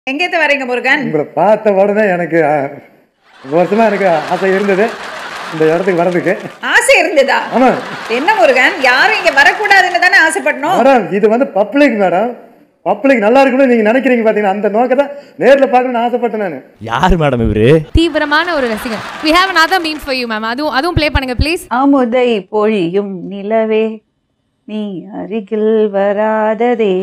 எங்கேருந்து வரீங்க முருகன் உங்களை பார்த்த உடனே எனக்கு அஹ், ரொம்ப வருஷமா எனக்கு ஆசை இருந்தது இந்த இடத்துக்கு வர்றதுக்கு ஆசை இருந்ததா ஆமா என்ன முருகன் யாரும் இங்க வரக்கூடாதுன்னு தானே ஆசைப்படணும் மேடம் இது வந்து பப்ளிக் மேடம் பப்ளிக் நல்லா இருக்கணும்னு நீங்க நினைக்கிறீங்க பாத்தீங்கன்னா அந்த நோக்கத்தை நேர்ல பார்க்கணும்னு ஆசைப்பட்டேன் நான் யார் மேடம் இவரு தீவிரமான ஒரு ரசிகர் we have another meme for you ma'am அதுவும் அதுவும் ப்ளே பண்ணுங்க ப்ளீஸ் அமுதை பொழியும் நிலவே நீ அருகில் வராததே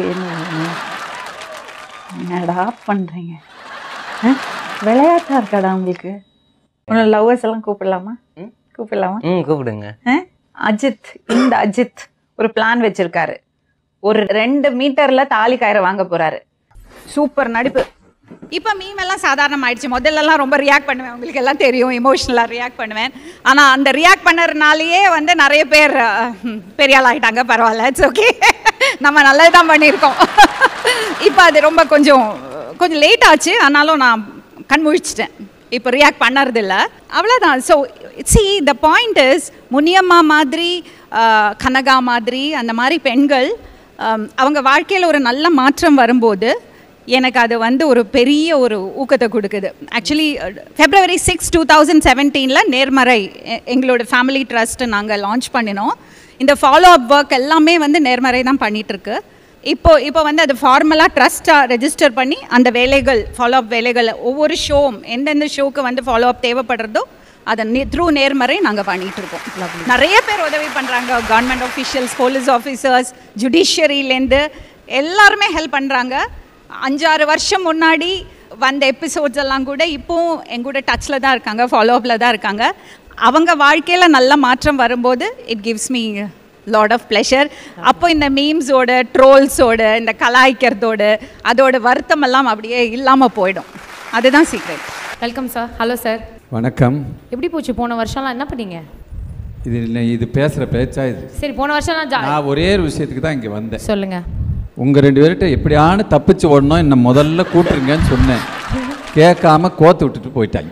என்னடா பண்றீங்க அஹ்? விளையாட்டா இருக்காடா உங்களுக்கு உன்னோட லவ்வர்ஸ் எல்லாம் கூப்பிடலாமா கூப்பிடலாமா ம் கூப்பிடுங்க அஹ்? அஜித் இந்த அஜித் ஒரு பிளான் வச்சிருக்காரு ஒரு ரெண்டு மீட்டர்ல தாலி கயிறை வாங்க போறாரு சூப்பர் நடிப்பு இப்போ மீம் எல்லாம் சாதாரணம் ஆயிடுச்சு முதல்ல எல்லாம் ரொம்ப ரியாக்ட் பண்ணுவேன் உங்களுக்கு எல்லாம் தெரியும் இமோஷனலாக ரியாக்ட் பண்ணுவேன் ஆனால் அந்த ரியாக்ட் பண்ணறதுனாலயே வந்து நிறைய பேர் அஹ், ம், பெரிய ஆள் ஆயிட்டாங்க பரவாயில்ல இட்ஸ் ஓகே நம்ம நல்லது தான் பண்ணியிருக்கோம் இப்போ அது ரொம்ப கொஞ்சம் கொஞ்சம் லேட் ஆச்சு ஆனாலும் நான் கண் முழிச்சிட்டேன் இப்போ ரியாக்ட் பண்ணறது இல்ல அவ்வளோதான் so see the point is Muniyamma மாதிரி அஹ், கனகா மாதிரி அந்த மாதிரி பெண்கள் அம், அவங்க வாழ்க்கையில் ஒரு நல்ல மாற்றம் வரும்போது எனக்கு அது வந்து ஒரு பெரிய ஒரு ஊக்கத்தை கொடுக்குது actually February six two thousand செவன்டீனில் நேர்மறை எ- எங்களோட ஃபேமிலி ட்ரஸ்ட் நாங்கள் லான்ச் பண்ணினோம் இந்த ஃபாலோ அப் ஒர்க் எல்லாமே வந்து நேர்மறை தான் பண்ணிட்டு இருக்கு இப்போ இப்போ வந்து அது ஃபார்மலாக ட்ரஸ்ட்டாக ரெஜிஸ்டர் பண்ணி அந்த வேலைகள் ஃபாலோ அப் வேலைகள் ஒவ்வொரு ஷோவும் எந்தெந்த ஷோக்கு வந்து ஃபாலோ அப் தேவைப்படுறதோ அதை த்ரூ நேர்மறை நாங்கள் பண்ணிட்டு இருக்கோம் நிறைய பேர் உதவி பண்ணுறாங்க கவர்மெண்ட் ஆஃபீஷியல்ஸ் போலீஸ் ஆஃபீஸர்ஸ் ஜுடிஷியரியிலேருந்து எல்லாருமே ஹெல்ப் பண்ணுறாங்க அஞ்சாறு வருஷம் முன்னாடி வந்த எபிசோட்ஸ் எல்லாம் கூட இப்போவும் எங்கூட டச்சில் தான் இருக்காங்க ஃபாலோ அப்பில் தான் இருக்காங்க அவங்க வாழ்க்கையில் நல்ல மாற்றம் வரும்போது it gives me lot of pleasure அப்போ இந்த மீம்ஸோட ட்ரோல்ஸோட இந்த கலாய்க்கிறதோட அதோட வருத்தம் எல்லாம் அப்படியே இல்லாமல் போயிடும் அதுதான் secret welcome sir hello sir வணக்கம் எப்படி போச்சு போன வருஷம்லாம் என்ன பண்ணீங்க இது இல்லை இது பேசுகிற பேச்சா இது சரி போன வருஷம்லாம் ஜா நான் ஒரே ஒரு விஷயத்துக்கு தான் இங்கே வந்தேன் சொல்லுங்க உங்கள் ரெண்டு பேர்கிட்ட எப்படியானு தப்பிச்சு ஓடணும் என்ன முதல்ல கூட்டுருங்கன்னு சொன்னேன் கேட்காம கோத்து விட்டுட்டு போயிட்டாங்க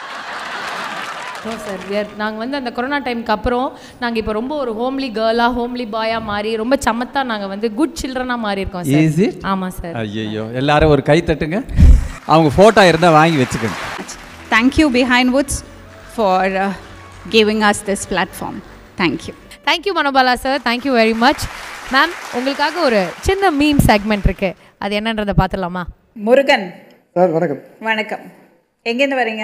நோ சார் நாங்கள் வந்து அந்த கொரோனா டைம்க்கு அப்புறம் நாங்கள் இப்போ ரொம்ப ஒரு ஹோம்லி கேர்லாக ஹோம்லி பாயாக மாறி ரொம்ப சமத்தா நாங்கள் வந்து குட் சில்ட்ரனாக மாறி இருக்கோம் சார் Is it? ஆமாம் சார் ஐயோ எல்லாரும் ஒரு கை தட்டுங்க அவங்க ஃபோட்டோ இருந்தால் வாங்கி வச்சுக்கோங்க thank you Behindwoods for giving us this platform thank you thank you Manobala sir thank you very much ma'am உங்களுக்காக ஒரு சின்ன மீம் செக்மெண்ட் இருக்கு அது என்னன்றதை பார்த்துடலாமா முருகன் சார் வணக்கம் வணக்கம் எங்கேருந்து வரீங்க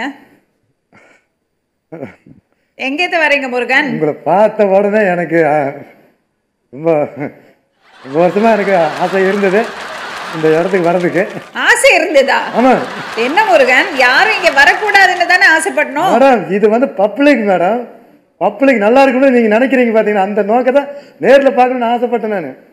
எங்கேருந்து வரீங்க முருகன் உங்களை பார்த்த உடனே எனக்கு அஹ், ரொம்ப ரொம்ப வருஷமா எனக்கு ஆசை இருந்தது இந்த இடத்துக்கு வர்றதுக்கு ஆசை இருந்ததா ஆமா என்ன முருகன் யாரும் இங்க வரக்கூடாதுன்னு தானே ஆசைப்படணும் மேடம் இது வந்து பப்ளிக் மேடம் பப்ளிக் நல்லா இருக்கணும்னு நீங்க நினைக்கிறீங்க பாத்தீங்கன்னா அந்த நோக்கத்தை நேர்ல பார்க்கணும்னு ஆசைப்பட்டேன் நான்